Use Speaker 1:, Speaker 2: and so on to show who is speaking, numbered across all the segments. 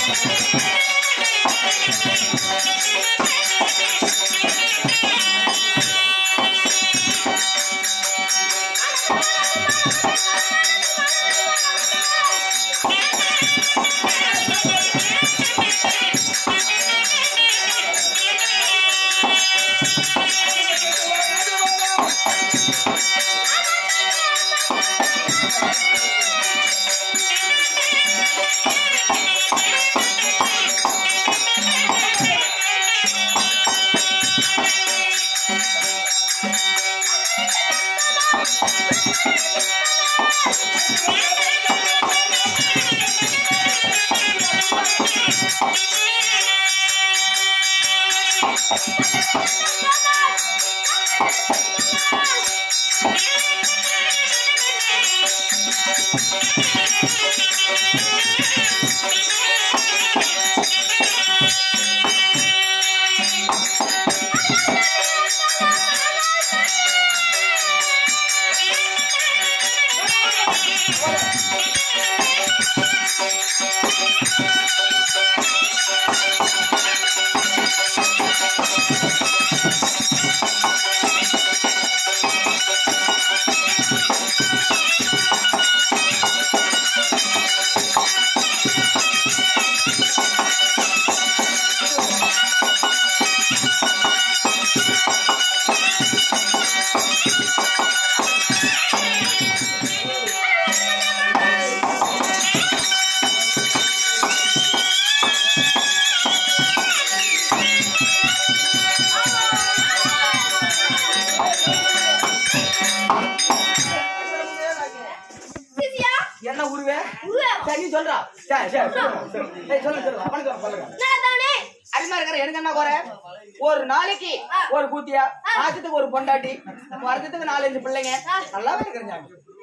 Speaker 1: சிசியா
Speaker 2: என்ன உருவே
Speaker 1: உருவே
Speaker 2: சரி நீ சொல்றா சரி சரி சொல்லு. ஏய் சொல்லு சொல்லு வணக்கம் சொல்லுங்க
Speaker 1: நான் தானே
Speaker 2: அருமையா இருக்கிற எனக்கு என்ன குறை ஒரு நாளைக்கு ஒரு கூத்தியா மாசத்துக்கு ஒரு பொண்டாட்டி வருஷத்துக்கு நாலஞ்சு பிள்ளைங்க நல்லாவே இருக்கிறாங்க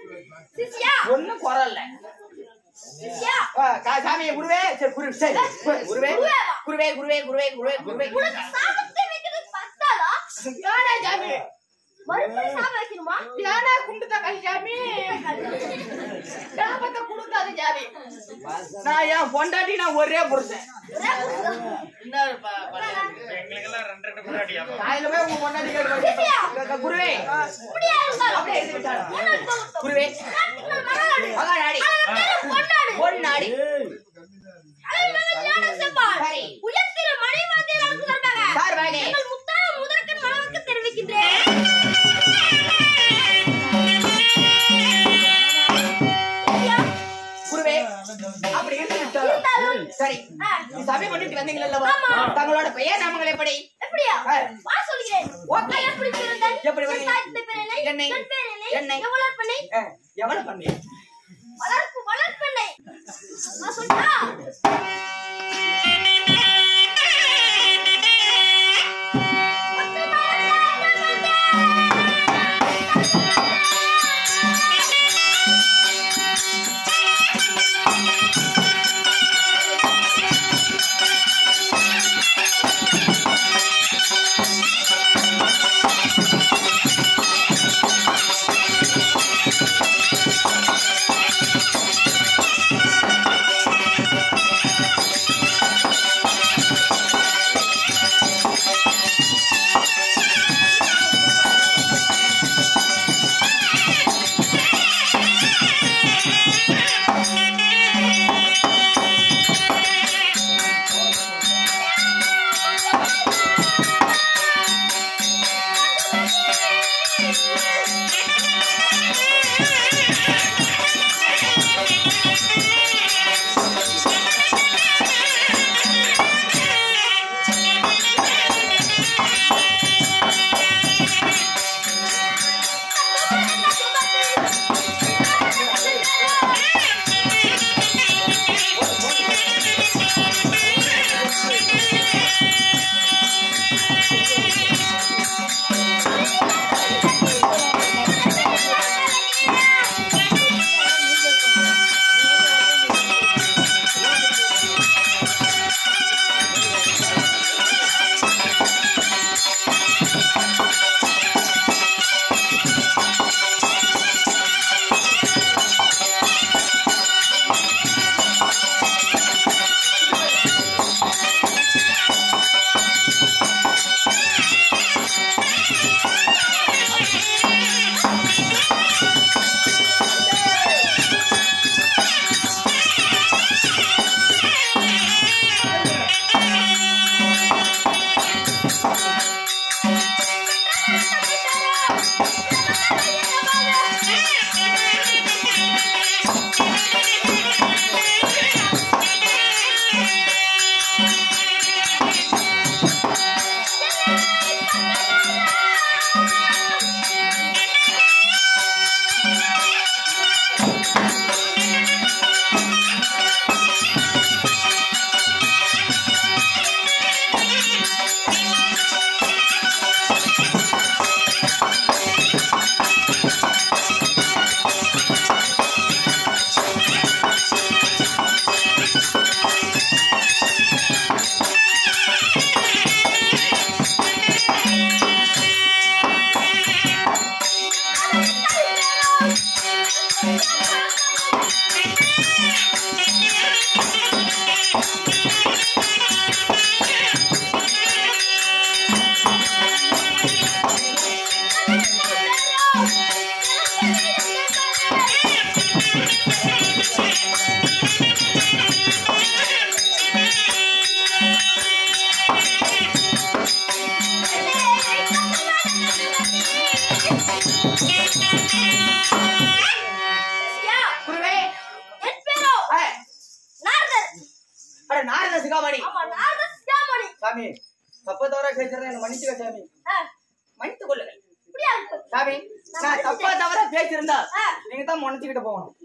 Speaker 1: சிசியா
Speaker 2: ஒண்ணும் குறை இல்ல
Speaker 1: சிசியா
Speaker 2: ஆ, கா- சாமியை குருவே சரி குரு சரி குருவே குருவே குருவே குருவே குருவே குருவே
Speaker 1: உனக்கு சாபத்தை வைக்கிறது பத்தாதா
Speaker 2: யாரா சாமி
Speaker 1: மறுபடியும் சாபம் வைக்கணுமா
Speaker 2: யாரா கும்பிட்டு கை சாமி சாபத்தை கொடுக்காது சாமி நான் என் பொண்டாட்டி நான் ஒரே புருஷன்
Speaker 1: ஒரே புருஷன்.
Speaker 2: என்ன ப- ப- காலையில போய் உங்க பொண்டாட்டி கேட்க குருவே
Speaker 1: இப்படியா இருந்தாலும்
Speaker 2: அப்படியே எழுதி விட்டாரா?
Speaker 1: பொன்னாடி போகட்டும்.
Speaker 2: குருவே
Speaker 1: நாட்டுக்குள் மகாநாடு.
Speaker 2: மகாநாடி
Speaker 1: அதன் பேரு பொன்னாடு.
Speaker 2: பொன்னாடி
Speaker 1: அதன் மகன் ஞான செம்பாள்.
Speaker 2: சரி.
Speaker 1: உயர்திரு மணிமந்திர அரசு சார்பாக
Speaker 2: சார்பாக.
Speaker 1: எங்கள் முத்தான முதற்கண் மனவுக்கு தெரிவிக்கின்றேன் ஐயா,
Speaker 2: குருவே அப்படி இருந்து விட்டாலும்
Speaker 1: இருந்தாலும்
Speaker 2: சரி
Speaker 1: ஆ,
Speaker 2: நீ சபை பண்ணிட்டு வந்தீங்களா அல்லவா?
Speaker 1: ஆமா.
Speaker 2: தங்களோட பெயர் நாமங்கள் எப்படி
Speaker 1: எப்படியா
Speaker 2: ஆ.
Speaker 1: வா சொல்கிறேன்
Speaker 2: ஓகே.
Speaker 1: நான் எப்படி பிறந்தேன்
Speaker 2: எப்படி
Speaker 1: என்
Speaker 2: வந்தீங்க?
Speaker 1: தாய் தந்தை பேர் என்ன?
Speaker 2: என்னை.
Speaker 1: என் பேர் என்ன?
Speaker 2: என்னை.
Speaker 1: என் வளர்ப்பெண்ணை?
Speaker 2: ஆ, எவ்வளவு பண்ணி
Speaker 1: வளர்ப்பு வளர்ப்பெண்ணை. நான் சொல்றா?
Speaker 2: ஆ அட நாரத சிகாமணி
Speaker 1: ஆமா நாரத சிகாமணி
Speaker 2: சாமி தப்பு தவறா பேசுறேன் என்ன மன்னிச்சுக்க சாமி
Speaker 1: ஆ,
Speaker 2: மன்னித்து கொள்ளுங்கள்
Speaker 1: இப்படியா இருக்கு
Speaker 2: சாமி நான் தப்பா தவறா பேசியிருந்தா
Speaker 1: ஆ.
Speaker 2: நீங்க தான் மன்னிச்சுக்கிட்டு போகணும்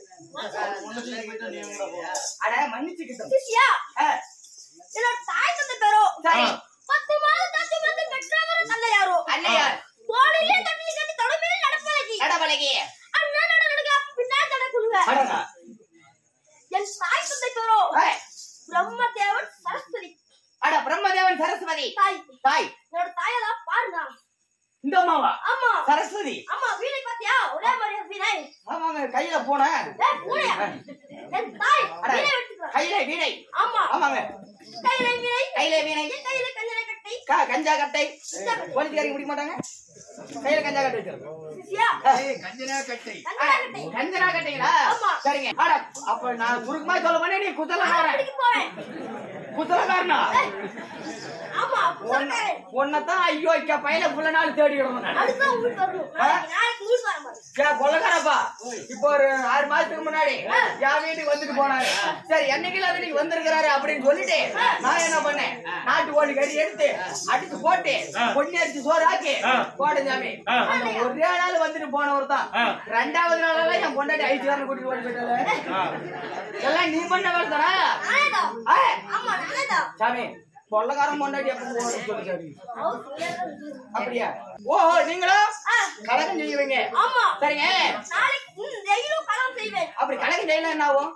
Speaker 2: அட மன்னிச்சுக்கிட்டோம்
Speaker 1: சிசியா
Speaker 2: ஆ,
Speaker 1: என்னோட தாய் தந்தை பேரோ
Speaker 2: சரி
Speaker 1: பத்து மாதம் தத்து வந்து பெற்றவர் தந்தையாரோ
Speaker 2: அன்னையார்
Speaker 1: தோளிலே தட்டி கட்டி தொடர்பிலே நடப்பதற்கு
Speaker 2: நடவலகி
Speaker 1: அண்ணன் நட நடுங்க பின்னாடி நடக்குங்க
Speaker 2: அடடா
Speaker 1: என் தாய் தந்தை பேரோ
Speaker 2: ஏ,
Speaker 1: பிரம்மதேவன் சரஸ்வதி
Speaker 2: அட பிரம்மதேவன் சரஸ்வதி
Speaker 1: தாய்
Speaker 2: தாய்
Speaker 1: என்னோட தாயெல்லாம் பாருங்க
Speaker 2: இந்த அம்மாவா
Speaker 1: ஆமா
Speaker 2: சரஸ்வதி
Speaker 1: ஆமா வீணை பாத்தியா ஒரே மாதிரி வீணை
Speaker 2: ஆமாங்க கையில போனேன்
Speaker 1: ஏய், பூனையா? என் தாய்
Speaker 2: அட
Speaker 1: வீணை வெட்டுக்கிறார்
Speaker 2: கையில வீணை
Speaker 1: ஆமா
Speaker 2: ஆமாங்க
Speaker 1: கையில வீணை
Speaker 2: கையில வீணை
Speaker 1: என் கையில கஞ்சனை கட்டி
Speaker 2: க- கஞ்சா கட்டை போலீஸ்காரங்க பிடிக்க மாட்டாங்க கையில கஞ்சா கட்டை வச்சிருக்கோம்
Speaker 1: சிசியா
Speaker 3: கஞ்சனா கட்டை
Speaker 1: கஞ்சனை கட்டி
Speaker 2: கஞ்சனா கட்டைங்களா
Speaker 1: ஆமா.
Speaker 2: சரிங்க அட அப்ப நான் சுருக்கமா சொல்ல போனே நீ குத்தலக்காரன்
Speaker 1: பிடிக்க போறேன்
Speaker 2: குத்தலக்காரனா
Speaker 1: ஆமா புத்தகக்காரன்.
Speaker 2: உன்னதான் ஐயோ இக்க பையல புள்ள நாள் தேடிடுவோம் நான்
Speaker 1: அதுதான் வீட்டு வரணும் நாளைக்கு நாளைக்கு வீட்டு வர மாதிரி
Speaker 2: ஏ, கொள்ளக்காரப்பா இப்போ ஒரு ஆறு மாசத்துக்கு முன்னாடி என் வீட்டுக்கு வந்துட்டு போனாரு சரி என்னைக்கு அது நீங்க வந்திருக்கிறாரு அப்படின்னு சொல்லிட்டு நான் என்ன பண்ணேன் நாட்டு கோழி கறி எடுத்து அடிச்சு போட்டு பொண்ணு அடிச்சு சோறு ஆக்கி போடு சாமி அந்த ஒரே நாள் வந்துட்டு போனவர் தான் ரெண்டாவது நாளெல்லாம் என் பொண்டாட்டி ஐசுகாரன் கூட்டிட்டு ஓடி போயிட்டாரு எல்லாம் நீ பண்ண வேலை தானே
Speaker 1: நானேதான்
Speaker 2: ஆ,
Speaker 1: ஆமா நானேதான்
Speaker 2: சாமி கொள்ளக்காரன் பொண்டாட்டி எப்ப போகணும்னு சொல்லி சாமி
Speaker 1: அவர் சொல்லியாதான் இருக்கு.
Speaker 2: அப்படியா ஓஹோ நீங்களும்
Speaker 1: ஆ,
Speaker 2: கலகம் செய்வீங்க
Speaker 1: ஆமா
Speaker 2: சரிங்க
Speaker 1: நாளைக்கு ம், டெய்லியும் கலம் செய்வேன்
Speaker 2: அப்படி கலகம் செய்யலாம் என்ன ஆகும்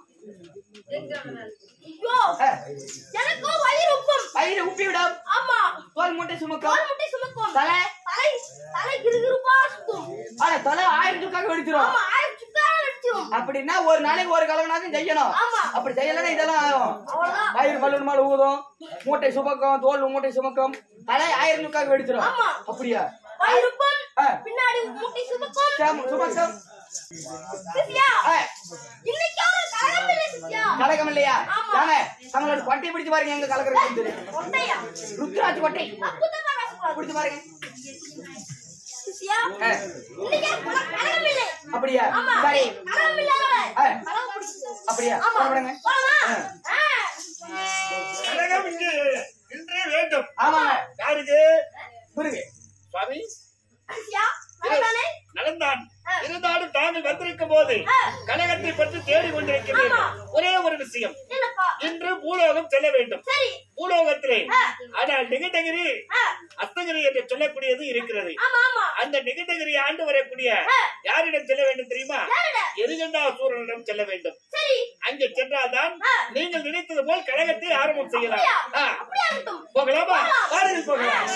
Speaker 1: ஐயோ
Speaker 2: ஆ,
Speaker 1: எனக்கும் வயிறு உப்பும்
Speaker 2: வயிறு உப்பி விடும்
Speaker 1: ஆமா
Speaker 2: தோல் மூட்டை சுமக்கும்
Speaker 1: தோல் முட்டை சுமக்கும்
Speaker 2: தலை
Speaker 1: தலை தலை கிருகிருப்பா சுத்தும்
Speaker 2: ஆனா தலை ஆயிரம் சுக்காக வெடிச்சிரும்
Speaker 1: ஆமா ஆயிரம் சுக்காரம் அடிச்சிடும்
Speaker 2: அப்படின்னா ஒரு நாளைக்கு ஒரு கலவனாச்சும் செய்யணும்
Speaker 1: ஆமா.
Speaker 2: அப்படி செய்யலன்னா இதெல்லாம் ஆகும்
Speaker 1: அவ்வளவுதான்
Speaker 2: வயிறு பலூன் மேல ஊதும் மூட்டை சுமக்கும் தோல் மூட்டை சுமக்கும் தலை ஆயிரம் சுக்காக வெடிச்சிரும்
Speaker 1: ஆமா.
Speaker 2: அப்படியா
Speaker 1: வயிறு உப்பும்
Speaker 2: ஆ.
Speaker 1: பின்னாடி முட்டை சுமக்கும்
Speaker 2: சாம், சுமக்கும்
Speaker 1: சிசியா
Speaker 2: ஆ,
Speaker 1: இன்னைக்கு அவரு கலகம் இல்லை சிசியா
Speaker 2: கலகம் இல்லையா
Speaker 1: ஆமா.
Speaker 2: தாங்க நம்மளோட கொட்டை பிடிச்சு பாருங்க எங்க கலக்கிறது
Speaker 1: கொட்டையா
Speaker 2: ருத்ராட்சி கொட்டை
Speaker 1: அற்புதமா பேசக்கூடாது
Speaker 2: பிடிச்சு பாருங்க
Speaker 1: சிசியா
Speaker 2: ஆ,
Speaker 1: இன்னைக்கு எனக்கு கலகம் இல்லை
Speaker 2: அப்படியா
Speaker 1: ஆமா
Speaker 2: சரி
Speaker 1: கலகம் இல்லாதவ
Speaker 2: ஆ.
Speaker 1: கலகம் பிடிச்சது
Speaker 2: அப்படியா
Speaker 1: ஆமா
Speaker 2: புறப்படுங்க.
Speaker 1: போலாமா
Speaker 2: ஆ.
Speaker 1: ஆ.
Speaker 3: கழகம் இங்கே இன்றே வேண்டும்
Speaker 2: ஆமாங்க
Speaker 3: யாருக்கு
Speaker 2: புரியுது
Speaker 3: சுவாமி
Speaker 1: சிசியா நல்லதானே
Speaker 3: நலந்தான்
Speaker 1: ஆ.
Speaker 3: இருந்தாலும் தாங்கள் வந்திருக்கும் போது
Speaker 1: ஆ.
Speaker 3: கழகத்தை பற்றி தேடி கொண்டிருக்கிறீர்கள்
Speaker 1: ஆமா.
Speaker 3: ஒரே ஒரு விஷயம்
Speaker 1: என்னப்பா
Speaker 3: இன்று பூலோகம் செல்ல வேண்டும்
Speaker 1: சரி
Speaker 3: பூலோகத்திலே
Speaker 1: ஆ.
Speaker 3: ஆனால் நிகண்டகிரி
Speaker 1: ஆ.
Speaker 3: அஸ்தகிரி என்று சொல்லக்கூடியது இருக்கிறது
Speaker 1: ஆமா ஆமா
Speaker 3: அந்த நிகண்டகிரி ஆண்டு வரக்கூடிய
Speaker 1: ஆ.
Speaker 3: யாரிடம் செல்ல வேண்டும் தெரியுமா
Speaker 1: யாருட
Speaker 3: எரிகண்டாசூரனிடம் செல்ல வேண்டும்
Speaker 1: சரி
Speaker 3: அங்கே சென்றால்தான்
Speaker 1: ஆ.
Speaker 3: நீங்கள் நினைத்தது போல் கழகத்தை ஆரம்பம் செய்யலாம்
Speaker 1: அப்படியா
Speaker 3: ஆ.
Speaker 1: அப்படியா இருக்கட்டும்
Speaker 3: போகலாமா வாருங்கள் போகலாம்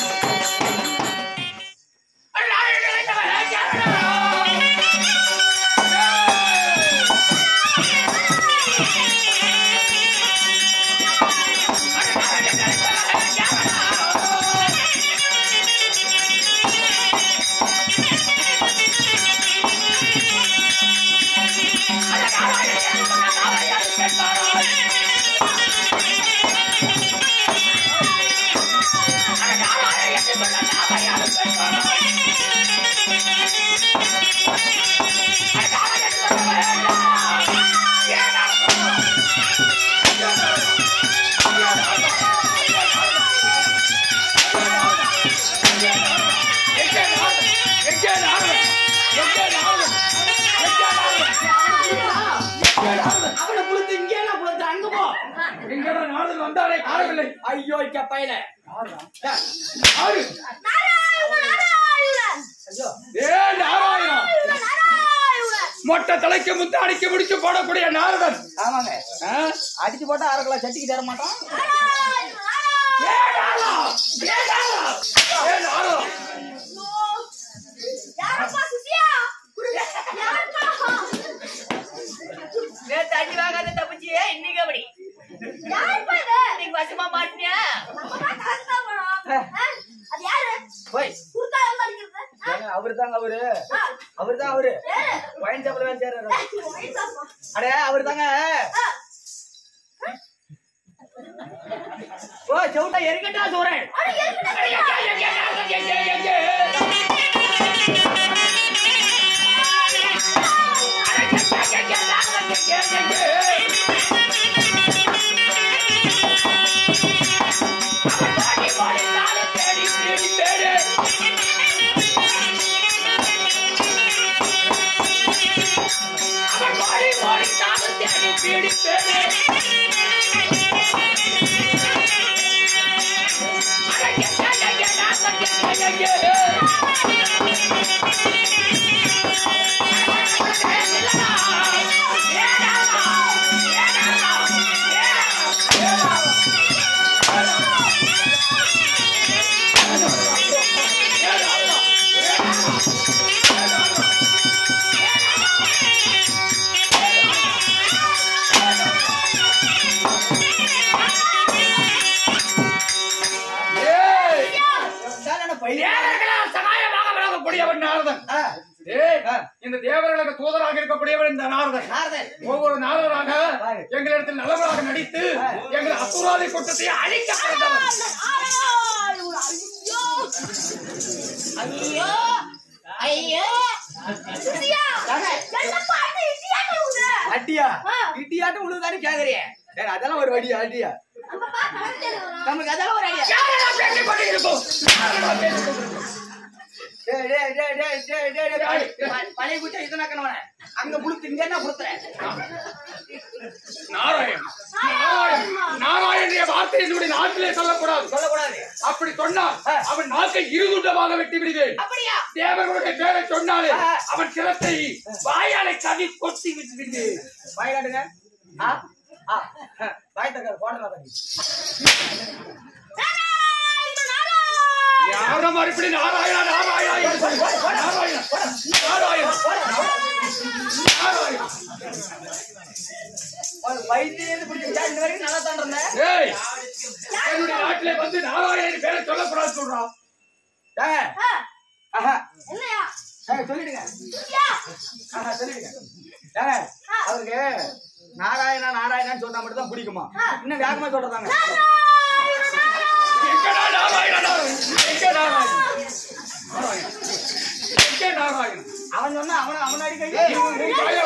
Speaker 2: அவனை புளுத்து இங்கே நான் புளுத்து அங்க போ
Speaker 4: எங்கடா நாடு வந்தாரே காணவில்லை
Speaker 2: ஐயோ இக்க பையல
Speaker 4: ஆறு
Speaker 1: நாராயண நாராயண
Speaker 2: ஐயோ
Speaker 4: ஏ நாராயணம்
Speaker 1: நாராயண
Speaker 4: மொட்டை தலைக்கு முத்து அடிக்க முடிச்சு போடக்கூடிய நாரதன்
Speaker 2: ஆமாங்க
Speaker 4: ஆ?
Speaker 2: அடிச்சு போட்டா அரை கிலோ சட்டிக்கு தர மாட்டான்
Speaker 1: நாராயண
Speaker 4: ஏ நாரம்! ஏ நாரம்! ஏ நாரம்!
Speaker 1: யாரப்பா சுசியா யாரப்பா
Speaker 2: நேத்து அடி வாங்காத தப்பிச்சியே இன்னைக்கு அப்படி
Speaker 1: யாரப்பா இது
Speaker 2: இன்னைக்கு வசமா மாட்டினியா
Speaker 1: நம்ம தான் கரெக்டா போறோம் ஆ? அது யாரு
Speaker 2: போய்
Speaker 1: குறுக்கா வந்து அடிக்கிறது ஆ?
Speaker 2: அவரு தாங்க அவரு
Speaker 1: ஆ.
Speaker 2: அவரு தான் அவரு
Speaker 1: ஏ,
Speaker 2: ஒயின் சாப்பிட வேலை செய்யறாரு
Speaker 1: வயசாப்பா.
Speaker 2: அடே அவரு தாங்க
Speaker 1: ஆ,
Speaker 2: ஓ செவுட்டா எரிக்கட்டா சோறேன்
Speaker 1: அட, எதுக்குடா சுசியா?
Speaker 4: ஏ தேவர்களால் சகாயமாக விளங்கக்கூடியவன் நாரதன் ஏய், இந்த தேவர்களுக்கு தூதராக இருக்கக்கூடியவன் இந்த நாரதன் ஒவ்வொரு நாரதராக எங்களிடத்தில் நல்லவராக நடித்து எங்கள் அசுராதி கூட்டத்தை அழிக்க பிறந்தவன்
Speaker 1: ஐயோ ஐயோ ஐயோ என்னப்பா இது இடியாட்டம் உள்ள
Speaker 2: அட்டியா
Speaker 1: ஆ.
Speaker 2: இட்டியாட்டம் உழுதானு கேக்குறியே ஏங்க, அதெல்லாம் ஒரு வடியா அட்டியா
Speaker 1: அப்பா கலந்து
Speaker 2: நமக்கு அதெல்லாம் ஒரு ஐடியா
Speaker 4: யாரெல்லாம் பேசிக் கொண்டிருப்போம் யாரெல்லாம் பேசிக் கொண்டிருப்போம்?
Speaker 2: டேய், டேய், டேய், டேய், டேய், டேய், டேய், பழைய- ப- பழைய குச்சா இதனாக்கனவன அங்க புளுத்து இங்க என்ன புளுத்துறேன்
Speaker 4: நாராயண் நாராயண் நாராயண் என்ற வார்த்தை என்னுடைய நாட்டிலே சொல்லக்கூடாது
Speaker 2: சொல்லக்கூடாது
Speaker 4: அப்படி சொன்னால் அவன் நாக்கை இருதுண்டமாக வெட்டி விடுவேன்
Speaker 2: அப்படியா
Speaker 4: தேவர்களுடைய பேரை சொன்னாலே
Speaker 2: ஆ.
Speaker 4: அவன் சிரத்தை வாயாலை கவி கொத்தி விட்டு விடுவேன்
Speaker 2: வாய் காட்டுங்க ஆ ஆ வாய் தக்காரு போடலாம் தம்பி
Speaker 4: யாரும் மறுபடி நாராயணா நாராயணா என்று சொல்லி- நாராயணா நாராயணா நாராயணா
Speaker 2: வயிற்றுலேருந்து பிடிச்சிருச்சா இந்த வரைக்கும் நல்லா தான் இருந்தேன்
Speaker 4: ஏய் என்னுடைய நாட்டிலே வந்து நாராயணன் பேரை சொல்லக்கூடாது சொல்றான்
Speaker 2: ஏங்க
Speaker 1: ஆ,
Speaker 2: ஆஹா
Speaker 1: என்னையா
Speaker 2: ஏங்க சொல்லிடுங்க
Speaker 1: யா
Speaker 2: ஆஹா சொல்லிடுங்க ஏங்க அவருக்கு நாராயணா நாராயணான்னு சொன்னா மட்டும் தான் பிடிக்குமா இன்னும் வேகமா சொல்றதாங்க
Speaker 4: எங்கடா நாராயணா நாராயணன் எங்க நாராயணன் நாராயணன் எங்க நாராயணன்
Speaker 2: அவன் சொன்னா அவன அவன் அடிக்க
Speaker 4: உன் வாயை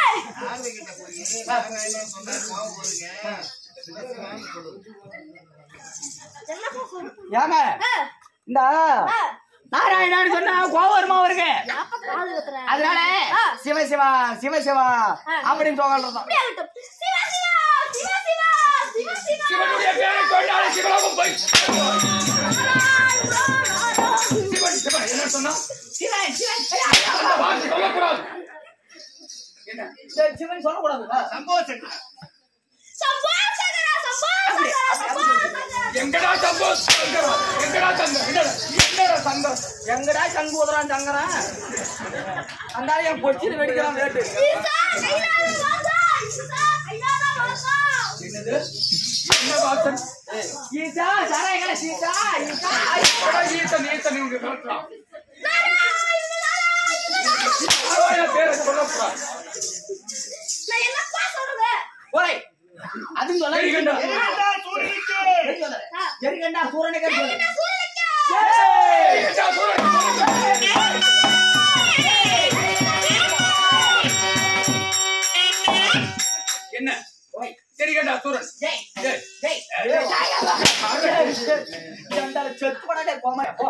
Speaker 1: என்னப்பா சொல்லு
Speaker 2: ஏங்க இந்த நாராயணான்னு சொன்னா கோவம் வருமா அவருக்கு
Speaker 1: அப்பா காது கத்துறேன்
Speaker 2: அதனால சிவ சிவா சிவ சிவா அப்படின்னு சொல்றதுதான்
Speaker 1: அப்படியே ஆகட்டும் சிவா சிவா சிவா சிவா சிவா சிவா
Speaker 4: சிவனுடைய பேரை சொன்னாலே சிவலோகம் போய் சிவன் சிவன் என்ன சொன்னா
Speaker 2: சிவன் சிவன்
Speaker 4: அந்த வார்த்தை சொல்லக்கூடாது என்ன
Speaker 2: சரி, சிவன் சொல்லக்கூடாது
Speaker 4: சங்கோசன்
Speaker 1: சம்பா சங்கரா சம்பா சங்கரா சம்பா சங்கரா
Speaker 4: எங்கடா சம்போ சங்கரா எங்கடா சங்கரா என்னடா என்னடா சங்கரா
Speaker 2: எங்கடா சங்கு உதறான் சங்கரன் அந்த ஆளு என் பொச்சின்னு வெடிக்கிறான் வேட்டு
Speaker 1: ஈசா கைலாத வாசா ஈசா கைலாத வாசா
Speaker 4: என்னது என்ன வாசன்
Speaker 2: ஈசா சாராய கடை சீசா ஈசா
Speaker 4: எங்கடா ஈசன் ஈசன் இவங்க கலட்டுறான்
Speaker 1: நாராயண
Speaker 4: நாராயண பேரை சொல்லக்கூடாது
Speaker 1: நான் என்னப்பா சொல்றது
Speaker 2: ஓய் அதுவும் சொல்ல
Speaker 4: எரிகண்டா.
Speaker 2: எரிகண்டா சூரனுக்கு சொல்லு
Speaker 1: நான் சூரனுக்கு
Speaker 2: ஏய்!
Speaker 4: எங்கடா சூரன்? என்ன
Speaker 2: ஓய்
Speaker 4: சரிகண்டா சூரன்
Speaker 2: ஜெய்
Speaker 4: ஏய்,
Speaker 2: ஜெய் ஏய், ஏண்டால செத்து போடாதே போமா போ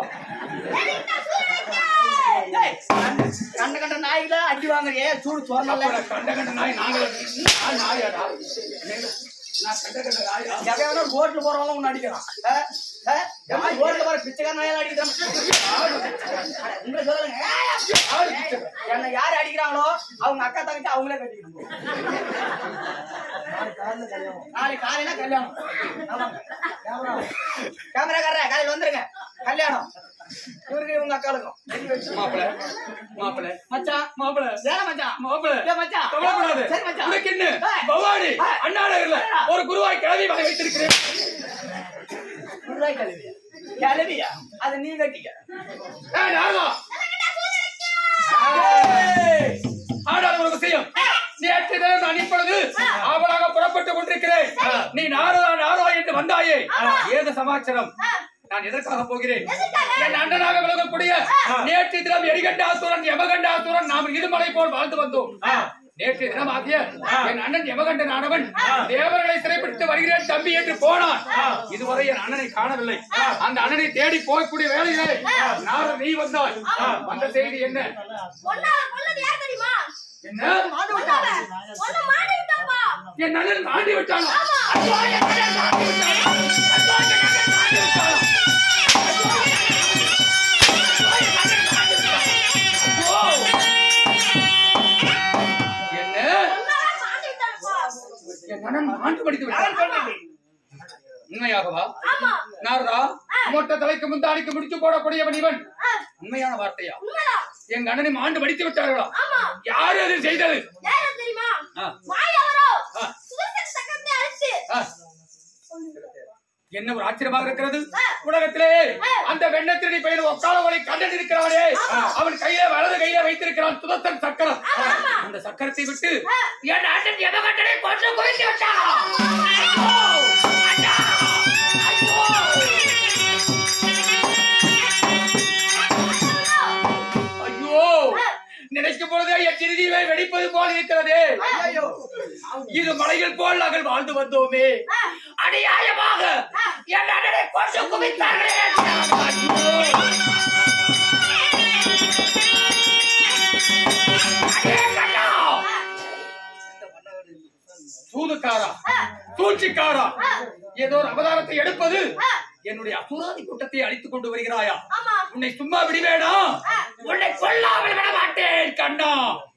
Speaker 2: ஏய், கண்ட- கண்ட கண்ட நாய்கள அடி வாங்குறியே சூடு சொன்னல
Speaker 4: அப்ப நான் கண்ட கண்ட நாய் நாங்களே நான் நாயாடா என்ன? நான் கண்ட கண்ட நாயா
Speaker 2: எவன் வேணா ரோட்ல போறவங்க உன்னை அடிக்கிறான் ஆ? ஆ? எவன் ரோட்ல போற பிச்சைக்கார நாயால அடிக்கிறான் அட, உங்களை சொல்லுங்க ஏய், என்னை யாரு அடிக்கிறாங்களோ அவங்க அக்கா தங்கச்சி அவங்களே கட்டிக்கணும் நாளைக்கு காலையில கல்யாணம் ஆமாங்க. கேமரா கேமராக்காரரே காலையில வந்துருங்க கல்யாணம் இவருக்கு இவங்க அக்காளுக்கும் வெடி வச்சு.
Speaker 4: மாப்பிள மாப்பிள
Speaker 2: மச்சான்
Speaker 4: மாப்பிள
Speaker 2: வேலை மச்சான்
Speaker 4: மாப்பிள
Speaker 2: ஏய் மச்சான்
Speaker 4: கவலைப்படாத
Speaker 2: சரி மச்சான்
Speaker 4: உனக்கு என்ன
Speaker 2: ஏய்.
Speaker 4: பவானி
Speaker 2: ஏய்.
Speaker 4: அண்ணா நகர்ல ஒரு குருவாய் கிளவி வகை வைத்திருக்கிறேன்
Speaker 2: குருவாய் கிளவியா கிளவியா அதை நீ கட்டிக்க
Speaker 4: ஏய், நாரதா
Speaker 2: ஏய்.
Speaker 4: ஆனால் ஒரு விஷயம் நேற்று தினம் நான் இப்பொழுது ஆவலாக புறப்பட்டு கொண்டிருக்கிறேன் நீ நாரதா நாரதா என்று வந்தாயே ஏது சமாச்சாரம் நான் எதற்காக போகிறேன் என் அண்ணனாக விலகக்கூடிய நேற்று தினம் எரிகண்டாசுரன் யமகண்டாசுரன் நாம் இருமலை போல் வாழ்ந்து வந்தோம் நேற்று தினம் ஆகிய என் அண்ணன் யமகண்டன் ஆனவன் தேவர்களை சிறைப்பிடித்து வருகிறேன் தம்பி என்று போனான் இதுவரை என் அண்ணனை காணவில்லை அந்த அண்ணனை தேடி போகக்கூடிய வேலையிலே நாரத நீ வந்தாய் வந்த செய்தி என்ன
Speaker 1: ஒன்னால கொல்லது யார் தெரியுமா
Speaker 4: என்ன
Speaker 1: ஒன்னால ஒன்ன மாட்டி விட்டாப்பா
Speaker 4: என் அண்ணன் தாண்டி விட்டானோ ஐயோ, என் அண்ணன் தாண்டி விட்டானோ ஐயோ, என் அண்ணன் தாண்டி விட்டானோ என்ன
Speaker 1: சொன்னவன் மாட்டி விட்டான்ப்பா.
Speaker 4: என் அண்ணன் ஆண்டு படித்து
Speaker 3: யார்
Speaker 4: விட்டான்
Speaker 3: சொன்னது
Speaker 4: உண்மையாகவா
Speaker 1: ஆமா
Speaker 4: நாரதா மொட்டை தலைக்கு முந்தாடிக்கு முடிச்சு போடக்கூடியவன் இவன்
Speaker 1: ஆ,
Speaker 4: உண்மையான வார்த்தையா
Speaker 1: உண்மைதான்
Speaker 4: எங்க அண்ணனை ஆண்டு படித்து விட்டார்களா
Speaker 1: ஆமா
Speaker 4: யாரு அது செய்தது
Speaker 1: யாரு தெரியுமா
Speaker 4: ஆ.
Speaker 1: மாயவரோ
Speaker 4: ஆ.
Speaker 1: சுதர்சன சக்கரத்தை அழிச்சு
Speaker 4: ஆ, என்ன ஒரு ஆச்சரியமாக இருக்கிறது
Speaker 1: ஆ.
Speaker 4: உலகத்திலே
Speaker 1: ஆ.
Speaker 4: அந்த வெண்ணத்திரடி பையன் ஒக்காலவளை கண்டு இருக்கிறானே அவன் கையில வலது கையில வைத்திருக்கிறான் சுதத்தன் சக்கரம் அந்த சக்கரத்தை விட்டு
Speaker 1: ஆ.
Speaker 4: என் அண்ணன் எவகட்டனை கொன்று குவித்து விட்டான் ஐயோ! அண்ணா! ஐயோ! ஐயோ நினைக்கும் பொழுதே என் சிறுதியை வெடிப்பது போல் இருக்கிறதே
Speaker 2: ஐயோ
Speaker 4: இது மலையில் போல் நாங்கள் வாழ்ந்து வந்தோமே அநியாயமாக என் அண்ணனை கொண்டு குவித்தார்களே ஐயோ! அடே கண்ணா! சூதுக்காரா சூழ்ச்சிக்காரா ஏதோ ஒரு அவதாரத்தை எடுப்பது என்னுடைய அசுராதி கூட்டத்தை அழித்துக் கொண்டு வருகிறாயா
Speaker 1: ஆமா
Speaker 4: உன்னை சும்மா விடுவேனா உன்னை கொல்லாமல் விட மாட்டேன் கண்ணா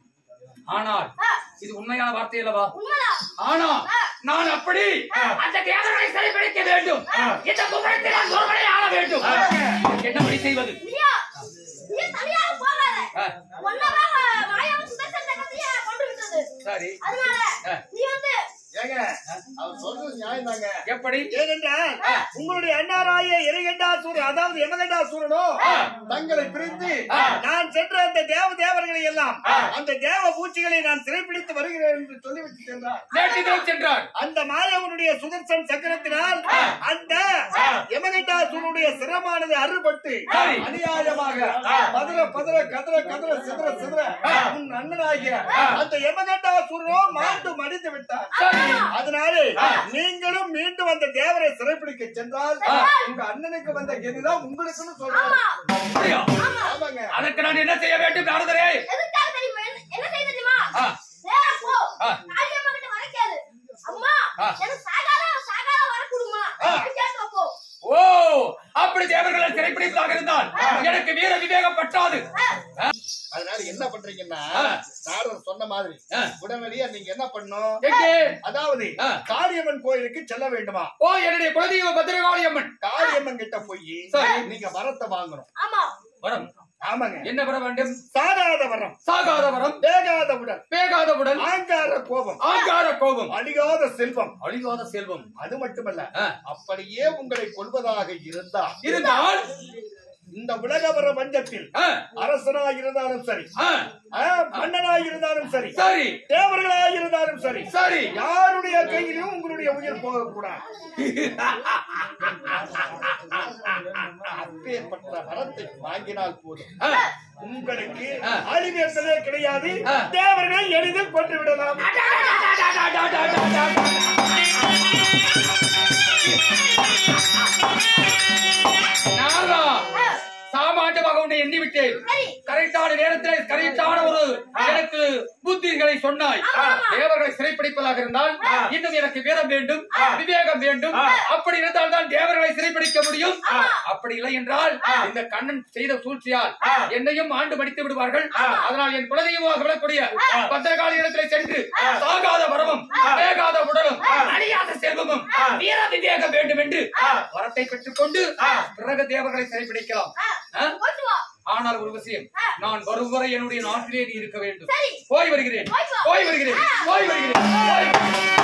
Speaker 4: ஆனால் இது உண்மையான வார்த்தை அல்லவா
Speaker 1: உண்மைதான்
Speaker 4: ஆனா நான் அப்படி அந்த தேவர்களை சிறைப்பிடிக்க வேண்டும் இந்த குமரத்தை நான் ஒருவனை ஆள வேண்டும் என்ன வழி செய்வது
Speaker 1: நீயா நீ தனியாக போகாத
Speaker 4: ஆ,
Speaker 1: ஒன்னதான் மாயாவும் சுதர்சன சக்கரத்தையே கொண்டு விட்டது
Speaker 4: சரி
Speaker 1: அதனால
Speaker 4: ஆ.
Speaker 1: நீ வந்து
Speaker 5: ஏங்க அவர் சொல்றது நியாயம் தாங்க
Speaker 4: எப்படி
Speaker 3: ஏனென்றால் உங்களுடைய அண்ணாராய இறைகண்டாசூரன் அதாவது யமகண்டாசூரனும்
Speaker 5: தங்களை பிரித்து
Speaker 3: நான் சென்ற அந்த தேவ தேவர்களை எல்லாம் அந்த தேவ பூச்சிகளை நான் சிறைப்பிடித்து வருகிறேன் என்று சொல்லிவிட்டு சென்றார்
Speaker 4: நேற்று தினம் சென்றார்
Speaker 3: அந்த மாயவனுடைய சுதர்சன் சக்கரத்தினால் அந்த யமகண்டாசூரனுடைய சிரமானது அறுபட்டு
Speaker 4: சரி.
Speaker 3: அநியாயமாக பதற பதற கதற கதற சிதற சிதற உன் அண்ணனாகிய அந்த யமகண்டாசூரனோ மாண்டு மடிந்து விட்டார்
Speaker 4: சரி
Speaker 3: அதனாலே நீங்களும் மீண்டும் அந்த தேவரை சிறைப்பிடிக்க சென்றால் உங்க அண்ணனுக்கு வந்த கெதிதான் உங்களுக்குன்னு சொல்றேன்
Speaker 4: அப்படியா?
Speaker 3: ஆமாங்க
Speaker 4: அதற்கு நான் என்ன செய்ய வேண்டும் நாரதரே
Speaker 1: எதுக்காக தெரியுமா என்ன- என்ன செய்ய தெரியுமா
Speaker 4: ஆ.
Speaker 1: நேரா போ
Speaker 4: ஆ.
Speaker 1: காளியம்மா கிட்ட வரைக்காது அம்மா
Speaker 4: ஆ.
Speaker 1: எனக்கு சாகால சாகால வர கொடுமா
Speaker 4: ஆ.
Speaker 1: கேட்டு போ
Speaker 4: ஓ அப்படி தேவர்களை சிறைப்பிடிப்பதாக இருந்தால் எனக்கு வீர விவேகம் பற்றாது
Speaker 5: அதனால என்ன பண்றீங்கன்னா
Speaker 4: ஆ.
Speaker 5: நாரதர் சொன்ன மாதிரி
Speaker 4: ஆ.
Speaker 5: உடனடியா நீங்க என்ன பண்ணணும்
Speaker 4: எங்கே
Speaker 5: அதாவது
Speaker 4: ஆ.
Speaker 5: காளியம்மன் கோயிலுக்கு செல்ல வேண்டுமா
Speaker 4: ஓ என்னுடைய குலதெய்வ பத்திரகாளி அம்மன்
Speaker 5: காளியம்மன் கிட்ட போய்
Speaker 4: சரி.
Speaker 5: நீங்க வரத்தை வாங்கணும்
Speaker 1: ஆமா
Speaker 4: வரம்
Speaker 5: ஆமாங்க
Speaker 4: என்ன வர வேண்டும்
Speaker 3: சாகாத வரம்
Speaker 4: சாகாத வரம்
Speaker 3: வேகாத உடல்
Speaker 4: வேகாத உடல்
Speaker 3: ஆங்கார கோபம்
Speaker 4: ஆங்கார கோபம்
Speaker 3: அழிகாத செல்வம்
Speaker 4: அழிவாத செல்வம்
Speaker 5: அது மட்டுமல்ல
Speaker 4: ஆ.
Speaker 5: அப்படியே உங்களை கொள்வதாக இருந்தா
Speaker 4: இருந்தால்
Speaker 3: இந்த உலகவர பஞ்சத்தில்
Speaker 4: ஆ,
Speaker 3: அரசனாய் இருந்தாலும் சரி
Speaker 4: ஆ,
Speaker 3: ஆ, மன்னனாய் இருந்தாலும் சரி
Speaker 4: சரி
Speaker 3: தேவர்களாய் இருந்தாலும் சரி
Speaker 4: சரி
Speaker 3: யாருடைய கையிலும் உங்களுடைய உயிர் போகக்கூடாது
Speaker 5: அப்பேற்பட்ட வரத்தை வாங்கினால் போதும்
Speaker 4: ஆ,
Speaker 3: உங்களுக்கு
Speaker 4: ஆ.
Speaker 3: அழிவு என்பதே கிடையாது
Speaker 4: ஆ.
Speaker 3: தேவர்களை எளிதில் கொண்டு விடலாம்
Speaker 4: நாரதா, சாமானியமாக உன்னை எண்ணி விட்டேன்
Speaker 1: சரி
Speaker 4: கரெக்டான நேரத்தில் கரெக்டான ஒரு எனக்கு புத்திகளை சொன்னாய் தேவர்களை சிறைப்பிடிப்பதாக இருந்தால் இன்னும் எனக்கு வீரம் வேண்டும் விவேகம் வேண்டும் அப்படி இருந்தால் தான் தேவர்களை சிறைப்பிடிக்க முடியும் அப்படி இல்லை என்றால் இந்த கண்ணன் செய்த சூழ்ச்சியால் என்னையும் ஆண்டு மடித்து விடுவார்கள் அதனால் என் குலதெய்வமாக விடக்கூடிய பத்திரகாளி இடத்திலே சென்று சாகாத வரமும் வேகாத உடலும் அழியாத செல்வமும் வீர விவேகம் வேண்டும் என்று வரத்தை பெற்றுக் கொண்டு பிறகு தேவர்களை சிறைப்பிடிக்கலாம் ஆ?
Speaker 1: போயிட்டு வா
Speaker 4: ஆனால் ஒரு விஷயம் நான் வரும் வரை என்னுடைய நாட்டிலே நீ இருக்க வேண்டும்
Speaker 1: சரி
Speaker 4: போய் வருகிறேன்
Speaker 1: போய் வா.
Speaker 4: போய் வருகிறேன் போய் வருகிறேன் போய் வருகிறேன்.